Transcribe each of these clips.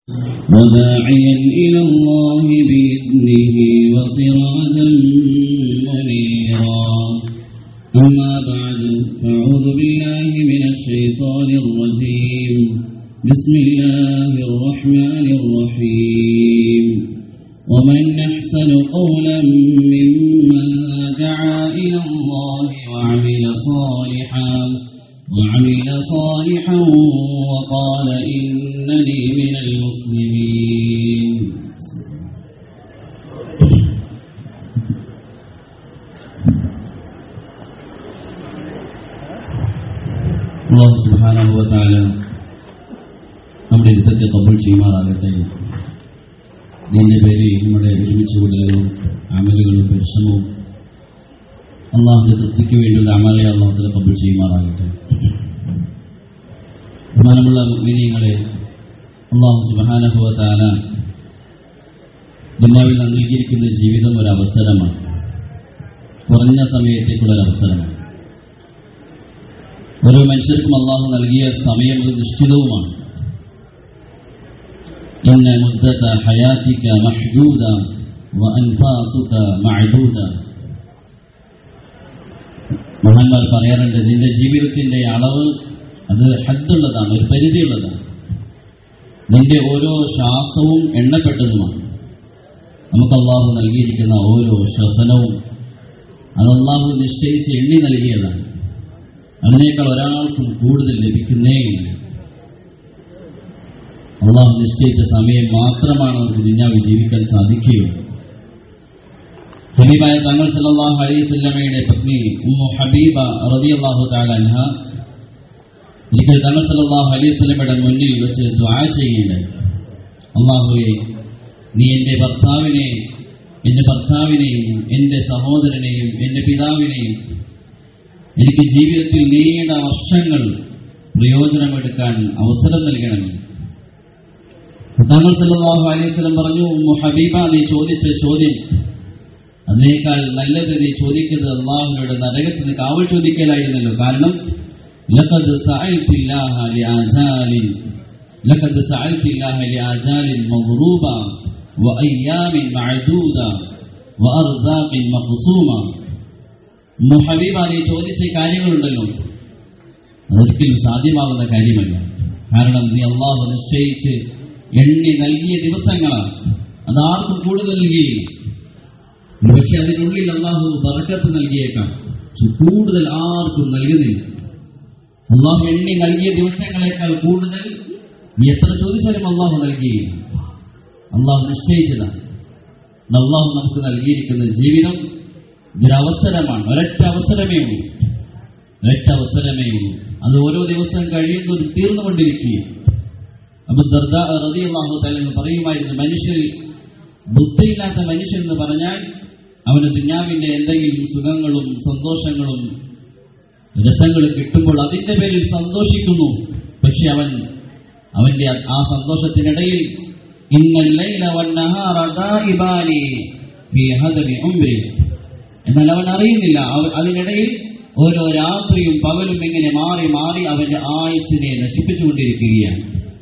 وداعيا إلى الله بإذنه وسراجا منيرا أما بعد فأعوذ بالله من الشيطان الرجيم بسم الله الرحمن الرحيم ومن أحسن قولا ممن دعا إلى الله وعمل صالحا وعمل صالحا وقال إنني من المسلمين അള്ളാഹു സുബ്ഹാനഹു വ തആല നമ്മുടെ യുദ്ധത്തെ കബൂൾ ചെയ്യുമാറാകട്ടെ ഇതിൻ്റെ പേരിൽ നമ്മുടെ ഒരുമിച്ച് കൂടുതലും അമലുകളും പരിശ്രമവും അള്ളാഹുന്റെ തൃപ്തിക്ക് വേണ്ടിയുള്ള അമലെ അള്ളാഹുലെ കബൂൾ ചെയ്യുമാറാകട്ടെ ബഹുമാനമുള്ള വിനയങ്ങളെ അള്ളാഹു സുബ്ഹാനഹു വ തആല ദുനിയാവിൽ നൽകിയിരിക്കുന്ന ജീവിതം ഒരു അവസരമാണ് കുറഞ്ഞ സമയത്തേക്കുള്ള ഒരു അവസരമാണ് ഓരോ മനുഷ്യർക്കും അള്ളാഹു നൽകിയ സമയം ഒരു നിശ്ചിതവുമാണ് ഇന്ന മുദ്ദത ഹയാത്തിക മഹ്ദൂദ വഅൻഫാസുക മഅദൂദ മഹാന്മാർ പറയാറുണ്ട് നിന്റെ ജീവിതത്തിന്റെ അളവ് അത് ഹദ്ദുള്ളതാണ് ഒരു പരിധിയുള്ളതാണ് നിന്റെ ഓരോ ശ്വാസവും എണ്ണപ്പെട്ടതുമാണ് നമുക്ക് അള്ളാഹു നൽകിയിരിക്കുന്ന ഓരോ ശ്വസനവും അത് അള്ളാഹു നിശ്ചയിച്ച് എണ്ണി നൽകിയതാണ് അതിനേക്കാൾ ഒരാൾക്കും കൂടുതൽ ലഭിക്കുന്നേയില്ല അള്ളാഹു നിശ്ചയിച്ച സമയം മാത്രമാണ് നമുക്ക് ദുഞ്ഞാവിൽ ജീവിക്കാൻ സാധിക്കുകയുള്ളൂ ഹബീബായ തങ്ങൾ സല്ലല്ലാഹു അലൈഹി വസല്ലമയുടെ പത്നി ഉമ്മു ഹബീബ റളിയല്ലാഹു തആല അൻഹ ഒരിക്കൽ തങ്ങൾ സല്ലല്ലാഹു അലൈഹി വസല്ലമയുടെ മുന്നിൽ വെച്ച് ദുആ ചെയ്യുകയുണ്ടായി അള്ളാഹുവെ നീ എൻ്റെ ഭർത്താവിനെ എൻ്റെ ഭർത്താവിനെയും എൻ്റെ സഹോദരനെയും എൻ്റെ പിതാവിനെയും എനിക്ക് ജീവിതത്തിൽ നീണ്ട വർഷങ്ങൾ പ്രയോജനമെടുക്കാൻ അവസരം നൽകണമേ തങ്ങൾ സല്ലല്ലാഹു അലൈഹി വസല്ലം പറഞ്ഞു ഉമ്മു ഹബീബ നീ ചോദിച്ച ചോദ്യം അതിനേക്കാൾ നല്ലത് നീ ചോദിക്കുന്നത് അള്ളാഹുവിനോട് നരകത്തിന് കാവൽ ചോദിക്കലായിരുന്നല്ലോ കാരണം ലഖദ് സഅൽതില്ലാഹ ലിആജാലിൻ ലഖദ് സഅൽതില്ലാഹ ലിആജാലിൻ മഗ്റൂബ വഅയ്യാമിൻ മഅദൂദ വഅർസാഖിൻ മഖ്സൂമ മുഹബീബ നീ ചോദിച്ച കാര്യങ്ങളുണ്ടല്ലോ അതൊരിക്കലും സാധ്യമാകുന്ന കാര്യമല്ല കാരണം നീ അള്ളാഹു നിശ്ചയിച്ച് എണ്ണി നൽകിയ ദിവസങ്ങളാണ് അതാർക്കും കൂടുതൽ നൽകിയില്ല പക്ഷെ അതിനുള്ളിൽ അള്ളാഹു ബർക്കത്ത് നൽകിയേക്കാം പക്ഷെ കൂടുതൽ ആർക്കും നൽകുന്നില്ല അള്ളാഹു എണ്ണി നൽകിയ ദിവസങ്ങളെക്കാൾ കൂടുതൽ നീ എത്ര ചോദിച്ചാലും അള്ളാഹു നൽകിയില്ല അള്ളാഹു നിശ്ചയിച്ചതാണ് അള്ളാഹു നമുക്ക് നൽകിയിരിക്കുന്ന ജീവിതം ഇതൊരവസരമാണ് ഒരൊറ്റ അവസരമേ ഉള്ളൂ ഒരൊറ്റ അവസരമേ ഉള്ളൂ അത് ഓരോ ദിവസം കഴിയുന്നതും തീർന്നുകൊണ്ടിരിക്കുകയും അപ്പൊ ദർദ റതി അള്ളാഹു തലെന്ന് പറയുമായിരുന്നു മനുഷ്യർ ബുദ്ധിയില്ലാത്ത മനുഷ്യൻ എന്ന് പറഞ്ഞാൽ അവന് ദുഞ്ഞാവിന്റെ എന്തെങ്കിലും സുഖങ്ങളും സന്തോഷങ്ങളും രസങ്ങളും കിട്ടുമ്പോൾ അതിന്റെ പേരിൽ സന്തോഷിക്കുന്നു പക്ഷെ അവൻ അവന്റെ ആ സന്തോഷത്തിനിടയിൽ ഇന്നല്ലൈല വന്നഹാറ ദാഇബാനി ഫീ ഹദമി ഉംരി എന്നാൽ അവൻ അറിയുന്നില്ല അവ- അതിനിടയിൽ ഓരോ രാത്രിയും പകലും ഇങ്ങനെ മാറി മാറി അവന്റെ ആയുസ്സിനെ നശിപ്പിച്ചുകൊണ്ടിരിക്കുകയാണ്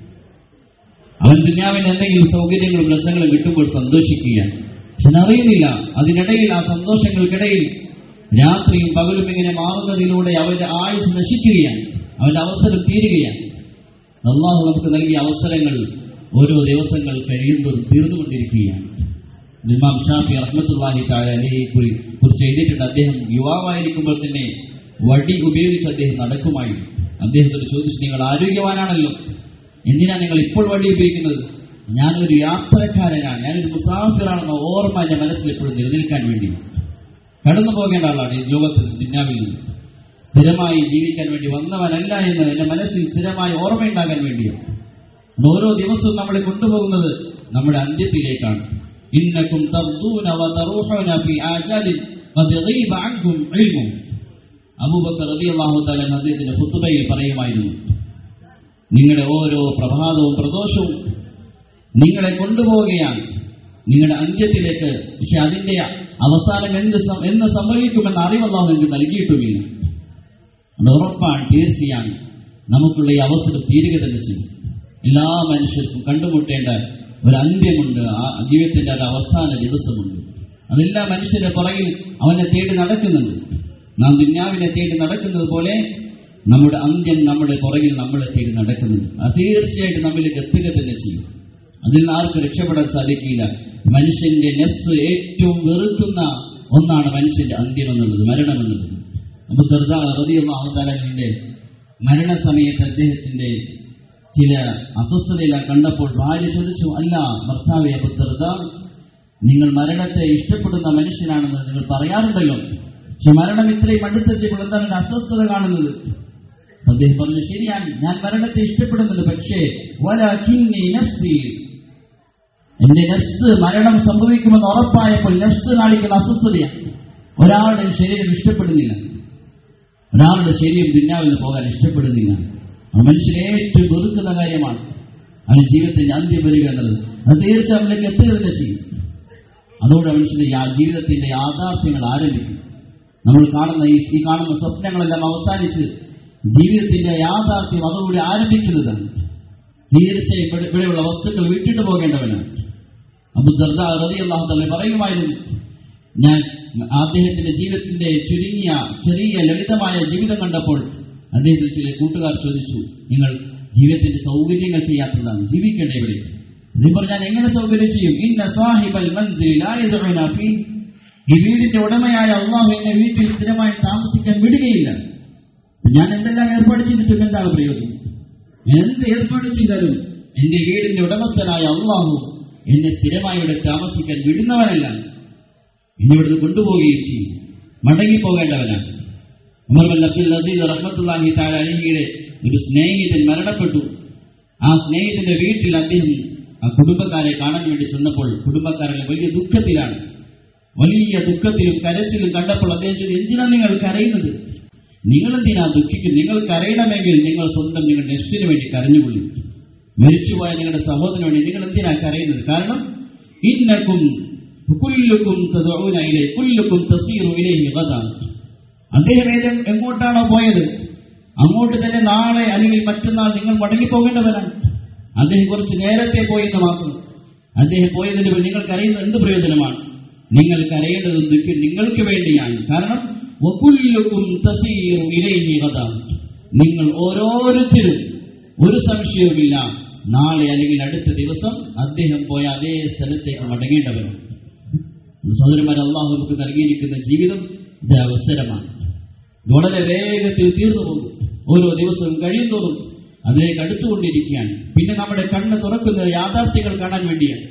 അവൻ ദുഞ്ഞാവിന് എന്തെങ്കിലും സൗകര്യങ്ങളും രസങ്ങളും കിട്ടുമ്പോൾ സന്തോഷിക്കുകയാണ് പക്ഷെ അവൻ അറിയുന്നില്ല അതിനിടയിൽ ആ സന്തോഷങ്ങൾക്കിടയിൽ രാത്രിയും പകലും ഇങ്ങനെ മാറുന്നതിലൂടെ അവന്റെ ആയുസ് നശിക്കുകയാണ് അവന്റെ അവസരം തീരുകയാണ് അള്ളാഹു നമുക്ക് നൽകിയ അവസരങ്ങൾ ഓരോ ദിവസങ്ങൾ കഴിയുമ്പോൾ തീർന്നുകൊണ്ടിരിക്കുകയാണ് ഇമാം ഷാഫി റഹ്മത്തുള്ളാഹി താലയെ കുറിച്ച് എഴുതിയിട്ടുണ്ട് അദ്ദേഹം യുവാവായിരിക്കുമ്പോൾ തന്നെ വടി ഉപയോഗിച്ച് അദ്ദേഹം നടക്കുമായിരുന്നു അദ്ദേഹത്തോട് ചോദിച്ചു നിങ്ങൾ ആരോഗ്യവാനാണല്ലോ എന്തിനാണ് നിങ്ങൾ ഇപ്പോൾ വടി ഉപയോഗിക്കുന്നത് ഞാനൊരു യാത്രക്കാരനാണ് ഞാനൊരു മുസാഫിറാണെന്ന ഓർമ്മ എൻ്റെ മനസ്സിൽ എപ്പോഴും നിലനിൽക്കാൻ വേണ്ടി കടന്നു പോകേണ്ട ആളാണ് ഈ ലോകത്തിൽ ദുന്യാവിൽ നിന്ന് സ്ഥിരമായി ജീവിക്കാൻ വേണ്ടി വന്നവനല്ല എന്ന് എൻ്റെ മനസ്സിൽ സ്ഥിരമായി ഓർമ്മയുണ്ടാകാൻ വേണ്ടിയാണ് അതുകൊണ്ട് ഓരോ ദിവസവും നമ്മളെ കൊണ്ടുപോകുന്നത് നമ്മുടെ അന്ത്യത്തിലേക്കാണ് ഇന്നക്കും തബ്ദൂന വതറൂഹൂന ഫീ ആജാലിൻ വതഗീബ അൻകും ഇൽമും അബൂബക്കർ റളിയല്ലാഹു തആല അദ്ദേഹത്തിന്റെ ഖുത്ബയിൽ പറയുമായിരുന്നു നിങ്ങളുടെ ഓരോ പ്രഭാതവും പ്രദോഷവും നിങ്ങളെ കൊണ്ടുപോവുകയാണ് നിങ്ങളുടെ അന്ത്യത്തിലേക്ക് പക്ഷെ അതിന്റെ അവസാനം എന്ത് സം- എന്ന് സംഭവിക്കുമെന്ന് അറിവല്ലാഹു നിങ്ങൾക്ക് നൽകിയിട്ടുമില്ല അത് ഉറപ്പാണ് തീർച്ചയാണ് നമുക്കുള്ള ഈ അവസരം തീരുക തന്നെ ചെയ്യും എല്ലാ മനുഷ്യർക്കും കണ്ടുമുട്ടേണ്ട ഒരു അന്ത്യമുണ്ട് ആ ജീവിതത്തിന്റെ ഒരു അവസാന ദിവസമുണ്ട് അതെല്ലാ മനുഷ്യരുടെ പുറകിൽ അവനെ തേടി നടക്കുന്നുണ്ട് നാം ദുന്യാവിനെ തേടി നടക്കുന്നത് പോലെ നമ്മുടെ അന്ത്യം നമ്മുടെ പുറകിൽ നമ്മളെ തേടി നടക്കുന്നുണ്ട് അത് തീർച്ചയായിട്ടും നമ്മിലേക്ക് എത്തുക തന്നെ ചെയ്യും അതിൽ നിന്ന് ആർക്കും രക്ഷപ്പെടാൻ സാധിക്കില്ല മനുഷ്യന്റെ നെഫ്സ് ഏറ്റവും വെറുക്കുന്ന ഒന്നാണ് മനുഷ്യന്റെ അന്ത്യം എന്നുള്ളത് മരണം എന്നുള്ളത് അപ്പൊ റതിയുള്ള അവതാരങ്ങളുടെ മരണസമയത്ത് അദ്ദേഹത്തിന്റെ ചില അസ്വസ്ഥതയെല്ലാം കണ്ടപ്പോൾ ഭാര്യ ചോദിച്ചു അല്ല ഭർത്താവെ അബു ദർദ നിങ്ങൾ മരണത്തെ ഇഷ്ടപ്പെടുന്ന മനുഷ്യനാണെന്ന് നിങ്ങൾ പറയാറുണ്ടല്ലോ പക്ഷെ മരണം ഇത്രയും അടുത്തെത്തിയപ്പോൾ എന്താണ് ഒരു അസ്വസ്ഥത കാണുന്നത് അദ്ദേഹം പറഞ്ഞു ശരിയാണ് ഞാൻ മരണത്തെ ഇഷ്ടപ്പെടുന്നുണ്ട് പക്ഷേ വലകിന്നി നഫ്സി എന്റെ നഫ്സ് മരണം സംഭവിക്കുമെന്ന് ഉറപ്പായപ്പോൾ നഫ്സ് കാണിക്കുന്ന അസ്വസ്ഥതയാണ് ഒരാളുടെ ശരീരം ഇഷ്ടപ്പെടുന്നില്ല ഒരാളുടെ ശരീരം ദുന്യാവിൽ നിന്ന് പോകാൻ ഇഷ്ടപ്പെടുന്നില്ല ആ മനുഷ്യനെ ഏറ്റവും വെറുക്കുന്ന കാര്യമാണ് അവന്റെ ജീവിതത്തിന്റെ അന്ത്യം വരിക എന്നുള്ളത് അത് തീർച്ചയായും അവനിലേക്ക് എത്തുക തന്നെ ചെയ്യും അതോടെ മനുഷ്യന്റെ യാ- ജീവിതത്തിന്റെ യാഥാർത്ഥ്യങ്ങൾ ആരംഭിക്കും നമ്മൾ കാണുന്ന ഈ ഈ കാണുന്ന സ്വപ്നങ്ങളെല്ലാം അവസാനിച്ച് ജീവിതത്തിന്റെ യാഥാർത്ഥ്യം അതോടുകൂടി ആരംഭിക്കുന്നതാണ് തീർച്ചയായും ഇവിടെ- ഇവിടെയുള്ള വസ്തുക്കൾ വിട്ടിട്ട് പോകേണ്ടവനാണ് അബു ദർദ റതി അള്ളാഹു തന്നെ പറയുമായിരുന്നു ഞാൻ അദ്ദേഹത്തിന്റെ ജീവിതത്തിന്റെ ചുരുങ്ങിയ ചെറിയ ലളിതമായ ജീവിതം കണ്ടപ്പോൾ അദ്ദേഹത്തിന് ചില കൂട്ടുകാർ ചോദിച്ചു നിങ്ങൾ ജീവിതത്തിന്റെ സൗകര്യങ്ങൾ ചെയ്യാത്തതാണ് ജീവിക്കേണ്ട ഇവിടെ ഇതിപ്പോൾ ഞാൻ എങ്ങനെ സൗകര്യം ചെയ്യും ഇന്ന സാഹിബൽ മൻസിൽ ലാ യദ്ഉന ഫീ ഈ വീടിന്റെ ഉടമയായ അള്ളാഹു എന്നെ വീട്ടിൽ സ്ഥിരമായി താമസിക്കാൻ വിടുകയില്ല ഞാൻ എന്തെല്ലാം ഏർപ്പാട് ചെയ്തിട്ടും എന്താണ് പ്രയോജനം ഞാൻ എന്ത് ഏർപ്പാട് ചെയ്താലും എന്റെ വീടിന്റെ ഉടമസ്ഥനായ അള്ളാഹു എന്നെ സ്ഥിരമായി ഇവിടെ താമസിക്കാൻ വിടുന്നവനല്ല എന്നെ ഇവിടുന്ന് കൊണ്ടുപോവുകയും ചെയ്യും മടങ്ങിപ്പോകേണ്ടവനാണ് ഉമർ ബൻ അബ്ദുൽ അസീസ് റഹ്മത്തുള്ളാഹി തആല അലഹിയുടെ ഒരു സ്നേഹിതൻ മരണപ്പെട്ടു ആ സ്നേഹിതന്റെ വീട്ടിൽ അദ്ദേഹം ആ കുടുംബക്കാരെ കാണാൻ വേണ്ടി ചെന്നപ്പോൾ കുടുംബക്കാരെല്ലാം വലിയ ദുഃഖത്തിലാണ് വലിയ ദുഃഖത്തിലും കരച്ചിലും കണ്ടപ്പോൾ അദ്ദേഹം ചോദിച്ചു എന്തിനാണ് നിങ്ങൾ കരയുന്നത് നിങ്ങൾ എന്തിനാ ദുഃഖിക്കുന്നത് നിങ്ങൾ കരയണമെങ്കിൽ നിങ്ങൾ സ്വന്തം നിങ്ങളുടെ നെഫ്സിന് വേണ്ടി കരഞ്ഞുകൊള്ളു മരിച്ചുപോയ നിങ്ങളുടെ സഹോദരന് വേണ്ടി നിങ്ങൾ എന്തിനാ കരയുന്നത് കാരണം ഇന്നക്കും കുല്ലുക്കും തദഊന ഇലൈ കുല്ലുക്കും തസീറു ഇലൈഹി ഗദാ അദ്ദേഹം ഏത് എങ്ങോട്ടാണോ പോയത് അങ്ങോട്ട് തന്നെ നാളെ അല്ലെങ്കിൽ മറ്റന്നാൾ നിങ്ങൾ മടങ്ങിപ്പോകേണ്ടവരാണ് അദ്ദേഹം കുറച്ച് നേരത്തെ പോയെന്ന് മാത്രം അദ്ദേഹം പോയതിന് പിന്നിൽ നിങ്ങൾ കരയുന്നത് എന്ത് പ്രയോജനമാണ് നിങ്ങൾ കരയേണ്ടത് ദുഃഖം നിങ്ങൾക്ക് വേണ്ടിയാണ് കാരണം വകുല്ലുക്കും തസീറു ഇലൈഹി ഗദാ നിങ്ങൾ ഓരോരുത്തരും ഒരു സംശയവുമില്ല നാളെ അല്ലെങ്കിൽ അടുത്ത ദിവസം അദ്ദേഹം പോയ അതേ സ്ഥലത്തേക്ക് മടങ്ങേണ്ടവരാണ് സഹോദരന്മാർ അള്ളാഹു നമുക്ക് നൽകിയിരിക്കുന്ന ജീവിതം ഇത് അവസരമാണ് ഇത് വളരെ വേഗത്തിൽ തീർന്നു പോകും ഓരോ ദിവസവും കഴിയുന്നതും അതിലേക്ക് അടുത്തുകൊണ്ടിരിക്കുകയാണ് പിന്നെ നമ്മുടെ കണ്ണ് തുറക്കുന്ന യാഥാർത്ഥ്യങ്ങൾ കാണാൻ വേണ്ടിയാണ്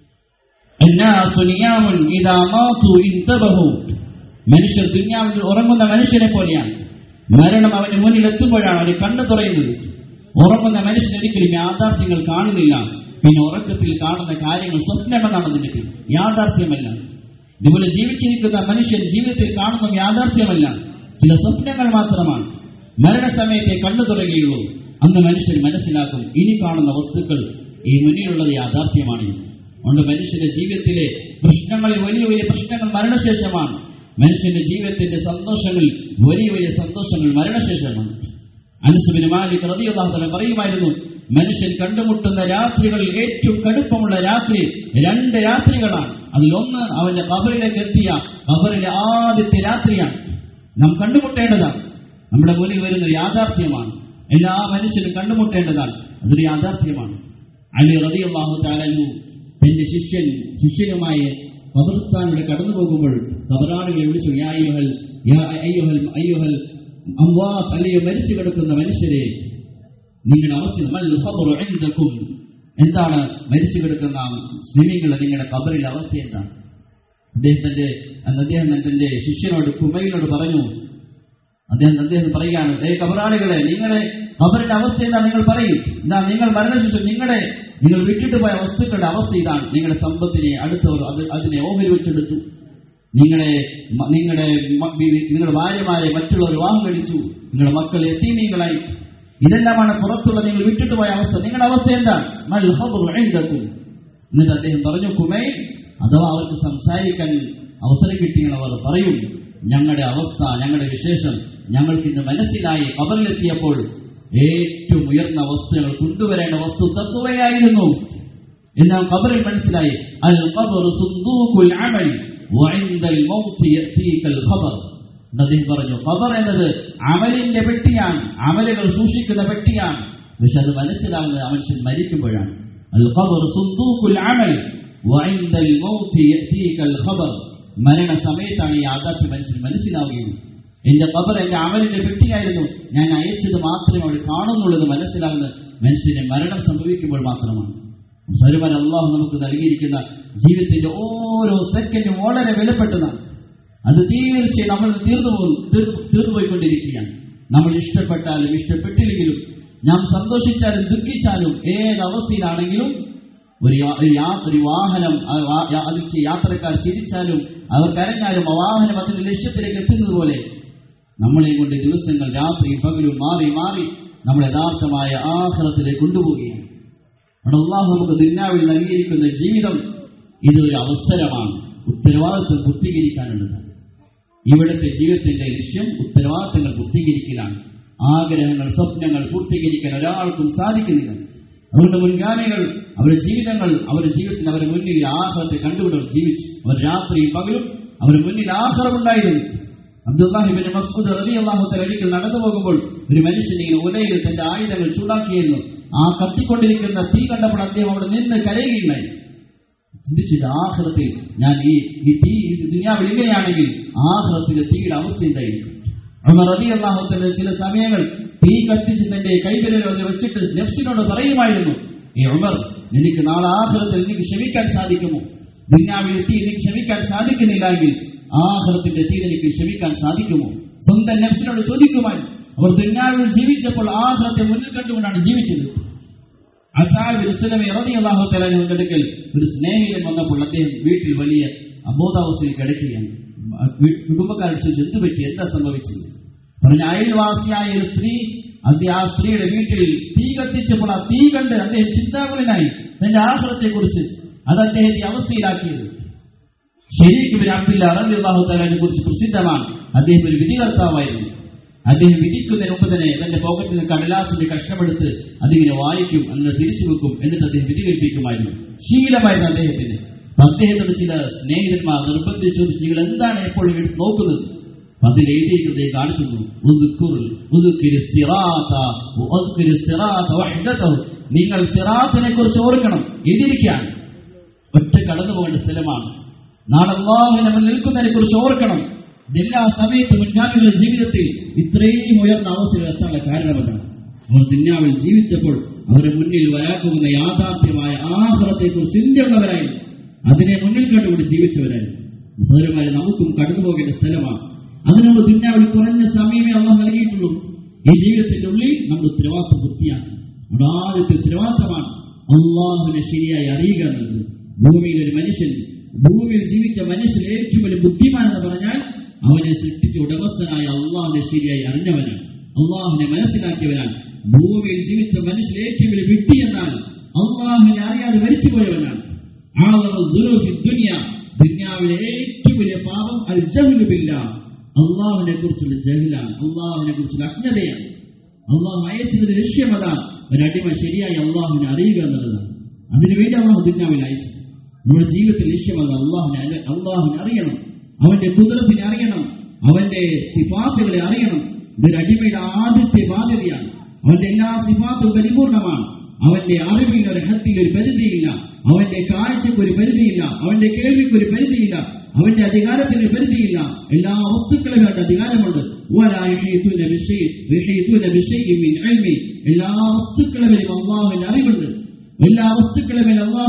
الناس نيام إذا ماتوا انتبهوا മനുഷ്യർ ദുന്യാവിൽ ഉറങ്ങുന്ന മനുഷ്യനെ പോലെയാണ് മരണം അവന് മുന്നിൽ എത്തുമ്പോഴാണ് അവന് കണ്ണു തുറയുന്നത് ഉറങ്ങുന്ന മനുഷ്യൻ ഒരിക്കലും യാഥാർത്ഥ്യങ്ങൾ കാണുന്നില്ല പിന്നെ ഉറക്കത്തിൽ കാണുന്ന കാര്യങ്ങൾ സ്വപ്നമെന്നാണ് അതിന്റെ പേര് യാഥാർത്ഥ്യമല്ല ഇതുപോലെ ജീവിച്ചിരിക്കുന്ന മനുഷ്യൻ ജീവിതത്തിൽ കാണുന്ന യാഥാർത്ഥ്യമല്ല ചില സ്വപ്നങ്ങൾ മാത്രമാണ് മരണസമയത്തെ കണ്ണു തുറയുകയുള്ളൂ അന്ന് മനുഷ്യൻ മനസ്സിലാക്കും ഇനി കാണുന്ന വസ്തുക്കൾ ഈ മുന്നിലുള്ളത് യാഥാർത്ഥ്യമാണ് അതുകൊണ്ട് മനുഷ്യന്റെ ജീവിതത്തിലെ പ്രശ്നങ്ങളിൽ വലിയ വലിയ പ്രശ്നങ്ങൾ മരണശേഷമാണ് മനുഷ്യന്റെ ജീവിതത്തിന്റെ സന്തോഷങ്ങൾ വലിയ വലിയ സന്തോഷങ്ങൾ മരണശേഷമാണ് അനസുബിന് മാലിക് റതിയുള്ളാഹുത്തല പറയുമായിരുന്നു മനുഷ്യൻ കണ്ടുമുട്ടുന്ന രാത്രികളിൽ ഏറ്റവും കടുപ്പമുള്ള രാത്രി രണ്ട് രാത്രികളാണ് അതിലൊന്ന് അവന്റെ കബറിലേക്ക് എത്തിയ കബറിലെ ആദ്യത്തെ രാത്രിയാണ് നാം കണ്ടുമുട്ടേണ്ടതാണ് നമ്മുടെ മുന്നിൽ വരുന്ന യാഥാർത്ഥ്യമാണ് എല്ലാ മനുഷ്യരും കണ്ടുമുട്ടേണ്ടതാണ് അതൊരു യാഥാർത്ഥ്യമാണ് അലി റതിയുള്ളാഹു താലു തന്റെ ശിഷ്യൻ ശിഷ്യനുമായി ഖബർസ്ഥാനിലൂടെ കടന്നു പോകുമ്പോൾ ഖബറാളുകളെ വിളിച്ചു യാ അയ്യുഹൽ യാ അയ്യുഹൽ അയ്യുഹൽ അംവാത്ത് അല്ലയോ മരിച്ചു കിടക്കുന്ന മനുഷ്യരെ നിങ്ങളുടെ അവസ്ഥ മൽ ഖബറു ഇൻദകും എന്താണ് മരിച്ചു കിടക്കുന്ന സ്ലിമിങ്ങളെ നിങ്ങളുടെ ഖബറിലെ അവസ്ഥ എന്താണ് അദ്ദേഹം തന്റെ അന്ന് അദ്ദേഹം തന്റെ ശിഷ്യനോട് കുമയിലോട് പറഞ്ഞു അദ്ദേഹം അദ്ദേഹം പറയുകയാണ് ഏ കബറാളികളെ നിങ്ങളെ ഖബറിന്റെ അവസ്ഥ എന്താണ് നിങ്ങൾ പറയും എന്താ നിങ്ങൾ മരണശേഷം നിങ്ങളുടെ നിങ്ങൾ വിട്ടിട്ട് പോയ വസ്തുക്കളുടെ അവസ്ഥ ഇതാണ് നിങ്ങളുടെ സമ്പത്തിനെ അടുത്തവർ അത് അതിനെ ഓഹരി വെച്ചെടുത്തു നിങ്ങളെ മ- നിങ്ങളുടെ മ- ബി- നിങ്ങളുടെ ഭാര്യമാരെ മറ്റുള്ളവർ വിവാഹം കഴിച്ചു നിങ്ങളുടെ മക്കൾ എത്തീമീങ്ങളായി ഇതെല്ലാമാണ് പുറത്തുള്ള നിങ്ങൾ വിട്ടിട്ട് പോയ അവസ്ഥ നിങ്ങളുടെ അവസ്ഥ എന്താണ് മൽ ഖബറു ഇൻദകും എന്നിട്ട് അദ്ദേഹം പറഞ്ഞു കുമൈ അഥവാ അവർക്ക് സംസാരിക്കാൻ അവസരം കിട്ടിയാൽ അവർ പറയും ഞങ്ങളുടെ അവസ്ഥ ഞങ്ങളുടെ വിശേഷം ഞങ്ങൾക്ക് ഇന്ന് മനസ്സിലായി കബറിലെത്തിയപ്പോൾ ഏറ്റവും ഉയർന്ന വസ്തുക്കൾ കൊണ്ടുവരേണ്ട വസ്തു തത്വയായിരുന്നു എന്നാൽ ഖബറിൽ മനസ്സിലായി അൽ ഖബറു സുന്ദൂഖുൽ അമൽ വഇൻദൽ മൗത്ത് യഅതീകൽ ഖബർ അദ്ദേഹം പറഞ്ഞു ഖബർ എന്നത് അമലിന്റെ പെട്ടിയാണ് അമലുകൾ സൂക്ഷിക്കുന്ന പെട്ടിയാണ് പക്ഷെ അത് മനസ്സിലാവുന്നത് ആ മനുഷ്യൻ മരിക്കുമ്പോഴാണ് അൽ ഖബർ സുന്ദൂഖുൽ അമൽ വഇൻദൽ മൗത്ത് യഅതീകൽ ഖബർ മരണ സമയത്താണ് ഈ യാഥാർത്ഥ്യം മനുഷ്യൻ മനസ്സിലാവുകയുള്ളൂ എന്റെ ഖബർ എന്റെ അമലിന്റെ പെട്ടിയായിരുന്നു ഞാൻ അയച്ചത് മാത്രമേ അവിടെ കാണുന്നുള്ളത് മനസ്സിലാവുന്നത് മനുഷ്യന്റെ മരണം സംഭവിക്കുമ്പോൾ മാത്രമാണ് സരുമൻ അള്ളാഹു നമുക്ക് നൽകിയിരിക്കുന്ന ജീവിതത്തിന്റെ ഓരോ സെക്കൻഡും വളരെ വിലപ്പെട്ടതാണ് അത് തീർച്ചയായും നമ്മൾ തീർന്നു പോകും തീർന്നു പോയിക്കൊണ്ടിരിക്കുകയാണ് നമ്മൾ ഇഷ്ടപ്പെട്ടാലും ഇഷ്ടപ്പെട്ടില്ലെങ്കിലും നാം സന്തോഷിച്ചാലും ദുഃഖിച്ചാലും ഏത് അവസ്ഥയിലാണെങ്കിലും ഒരു യാ- ഒരു യാ- ഒരു വാഹനം ആ വാ- യാ- അതിൽ യാത്രക്കാർ ചിരിച്ചാലും അവർ കരഞ്ഞാലും ആ വാഹനം അതിന്റെ ലക്ഷ്യത്തിലേക്ക് എത്തുന്നത് പോലെ നമ്മളെ കൊണ്ട് ദിവസങ്ങൾ രാത്രിയും പകലും മാറി മാറി നമ്മൾ യഥാർത്ഥമായ ആഹ്റത്തിലേക്ക് കൊണ്ടുപോവുകയാണ് അവിടെ അള്ളാഹു നമുക്ക് ദുന്യാവിൽ നൽകിയിരിക്കുന്ന ജീവിതം ഇതൊരു അവസരമാണ് ഉത്തരവാദിത്വം പൂർത്തീകരിക്കാനുള്ളതാണ് ഇവിടുത്തെ ജീവിതത്തിന്റെ ലക്ഷ്യം ഉത്തരവാദിത്തങ്ങൾ പൂർത്തീകരിക്കലാണ് ആഗ്രഹങ്ങൾ സ്വപ്നങ്ങൾ പൂർത്തീകരിക്കാൻ ഒരാൾക്കും സാധിക്കുന്നില്ല അതുകൊണ്ട് മുൻഗാമികൾ അവരുടെ ജീവിതങ്ങൾ അവരുടെ ജീവിതത്തിൽ അവരുടെ മുന്നിൽ ആഹ്റത്തെ കണ്ടുകൊണ്ട് അവർ ജീവിച്ചു അവർ രാത്രിയും പകലും അവരുടെ മുന്നിൽ ആഹ്റമുണ്ടായിരുന്നു അബ്ദുല്ലാഹിബിൻ മസ്ഊദ് റളിയല്ലാഹു തആല ഒരിക്കൽ നടന്നു പോകുമ്പോൾ ഒരു മനുഷ്യൻ ഇങ്ങനെ ഉലയിൽ തന്റെ ആയുധങ്ങൾ ചൂടാക്കിയിരുന്നു ആ കത്തിക്കൊണ്ടിരിക്കുന്ന തീ കണ്ടപ്പോൾ അദ്ദേഹം അവിടെ നിന്ന് കരയുകയുണ്ടായി ചിന്തിച്ചിട്ട് ആഹ്റത്തിൽ ഞാൻ ഈ ഈ തീ ഈ ദുനിയാവിൽ ഇങ്ങനെയാണെങ്കിൽ ആഹ്റത്തിലെ തീയുടെ അവസ്ഥ എന്തായിരിക്കും ഉമർ റളിയല്ലാഹു തആല ചില സമയങ്ങൾ തീ കത്തിച്ച് തന്റെ കൈവിരൽ അതിൽ വെച്ചിട്ട് നഫ്സിനോട് പറയുമായിരുന്നു ഈ ഉമർ നിനക്ക് നാളെ ആഹ്റത്തിൽ എനിക്ക് ക്ഷമിക്കാൻ സാധിക്കുമോ ദുനിയാവിലെ തീ എനിക്ക് ക്ഷമിക്കാൻ സാധിക്കുന്നില്ല എങ്കിൽ ആഹ്റത്തിന്റെ തീ എനിക്ക് ക്ഷമിക്കാൻ സാധിക്കുമോ സ്വന്തം നഫ്സിനോട് ചോദിക്കുവാൻ അവർ ദുനിയാവിൽ ജീവിച്ചപ്പോൾ ആഹ്റത്തെ മുന്നിൽ കണ്ടുകൊണ്ടാണ് ജീവിച്ചത് അള്ളാഹുത്തലാന്റെ അടുക്കൽ ഒരു സ്നേഹിതൻ വന്നപ്പോൾ അദ്ദേഹം വീട്ടിൽ വലിയ അബോധാവസ്ഥയിൽ കിടക്കുകയാണ് വീ- കുടുംബക്കാരോട് ചോദിച്ചു എന്ത് പറ്റി എന്താ സംഭവിച്ചത് പറഞ്ഞ അയൽവാസിയായ ഒരു സ്ത്രീ അത് ആ സ്ത്രീയുടെ വീട്ടിൽ തീ കത്തിച്ചപ്പോൾ ആ തീ കണ്ട് അദ്ദേഹം ചിന്താകുലനായി തന്റെ ആഹ്ലത്തെ കുറിച്ച് അത് അദ്ദേഹത്തെ ഈ അവസ്ഥയിലാക്കിയത് ഷെരീഖ് ബിൻ അബ്ദുല്ല റളിയല്ലാഹു തആലയെ കുറിച്ച് പ്രസിദ്ധമാണ് അദ്ദേഹം ഒരു വിധികർത്താവായിരുന്നു അദ്ദേഹം വിധിക്കുന്നതിന് മുമ്പ് തന്നെ തന്റെ പോക്കറ്റിൽ നിന്ന് കടലാസിന്റെ കഷ്ണമെടുത്ത് അതിങ്ങനെ വായിക്കും എന്നിട്ട് തിരിച്ചു വെക്കും എന്നിട്ട് അദ്ദേഹം വിധി കൽപ്പിക്കുമായിരുന്നു ശീലമായിരുന്നു അദ്ദേഹത്തിന് അപ്പൊ അദ്ദേഹത്തോട് ചില സ്നേഹിതന്മാർ നിർബന്ധിച്ചു ചോദിച്ചു, നിങ്ങൾ എന്താണ് എപ്പോഴും എടുത്ത് നോക്കുന്നത് അപ്പൊ അതിൽ എഴുതിയിരിക്കുന്നത് കാണിച്ചു തന്നു. ഉദ്കുർ, ഉദ്കുരി സിറാത്ത, ഉദ്കുരി സിറാത്ത വഹ്ദതഹു. നിങ്ങൾ സിറാത്തിനെ കുറിച്ച് ഓർക്കണം എതിരിക്കാൻ ഒറ്റ കടന്നു പോകേണ്ട സ്ഥലമാണ് നാളെ അള്ളാഹു നമ്മൾ നിൽക്കുന്നതിനെ കുറിച്ച് ഓർക്കണം ഇതെല്ലാ സമയത്തും മുൻഗാമികളുടെ ജീവിതത്തിൽ ഇത്രയും ഉയർന്ന അവസ്ഥയിൽ എത്താനുള്ള കാരണമെന്നാണ് അവർ ദുന്യാവിൽ ജീവിച്ചപ്പോൾ അവരുടെ മുന്നിൽ വരാക്കുന്ന യാഥാർത്ഥ്യമായ ആഹ്റത്തെ കുറിച്ച് ചിന്തയുള്ളവരായിരുന്നു അതിനെ മുന്നിൽ കണ്ടുകൊണ്ട് ജീവിച്ചവരായിരുന്നു സഹോദരന്മാരെ നമുക്കും കടന്നു പോകേണ്ട സ്ഥലമാണ് അതിനുള്ള ദുന്യാവിൽ കുറഞ്ഞ സമയമേ അള്ളാഹ് നൽകിയിട്ടുള്ളൂ ഈ ജീവിതത്തിന്റെ ഉള്ളിൽ നമ്മൾ ഉത്തരവാദിത്വം പൂർത്തിയാക്കണം നമ്മുടെ ആദ്യത്തെ ഉത്തരവാദിത്തമാണ് അള്ളാഹുവിനെ ശരിയായി അറിയുക എന്നുള്ളത് ഭൂമിയിൽ ഒരു മനുഷ്യൻ ഭൂമിയിൽ ജീവിച്ച മനുഷ്യൻ ഏറ്റവും വലിയ ബുദ്ധിമാൻ എന്ന് പറഞ്ഞാൽ അവനെ സൃഷ്ടിച്ച ഉടമസ്ഥനായ അള്ളാഹുവിനെ ശരിയായി അറിഞ്ഞവനാണ് അള്ളാഹുവിനെ മനസ്സിലാക്കിയവനാണ് ഭൂമിയിൽ ജീവിച്ച മനുഷ്യൻ ഏറ്റവും വലിയ വിട്ടി എന്നാൽ അള്ളാഹുവിനെ അറിയാതെ മരിച്ചുപോയവനാണ് ആളവ ദുനൂബി ദുനിയ ദുനിയാവിലെ ഏറ്റവും വലിയ പാപം അൽ ജഹ്ലുബില്ല അള്ളാഹുവിനെ കുറിച്ചുള്ള ജഹലാണ് അള്ളാഹുവിനെ കുറിച്ചുള്ള അജ്ഞതയാണ് അള്ളാഹു അയച്ചതിന്റെ ലക്ഷ്യമതാണ് ഒരടിമ ശരിയായി അള്ളാഹുവിനെ അറിയുക എന്നുള്ളതാണ് അതിനുവേണ്ടി അള്ളാഹു ദുന്യാവിൽ അയച്ചത് നമ്മുടെ ജീവിതത്തിൽ ലക്ഷ്യമല്ല അള്ളാഹുവിനെ അല്ല- അള്ളാഹുവിനെ അറിയണം അവന്റെ കുതിരത്തിനെ അറിയണം അവന്റെ സിഫാത്തുകളെ അറിയണം ഇതൊരു അടിമയുടെ ആദ്യത്തെ ബാധ്യതയാണ് അവന്റെ എല്ലാ സിഫാത്തും പരിപൂർണമാണ് അവന്റെ അറിവിൽ ഒരു ഹത്തിൽ ഒരു പരിധിയില്ല അവന്റെ കാഴ്ചയ്ക്ക് ഒരു പരിധിയില്ല അവന്റെ കേൾവിക്ക് ഒരു പരിധിയില്ല അവന്റെ അധികാരത്തിന് ഒരു പരിധിയില്ല എല്ലാ വസ്തുക്കളും അവന്റെ അധികാരമുണ്ട് ولا يحيطون بشيء يحيطون بشيء من علمه എല്ലാ വസ്തുക്കളും അള്ളാഹുവിന്റെ അറിവുണ്ട് എല്ലാ വസ്തുക്കളും അള്ളാഹു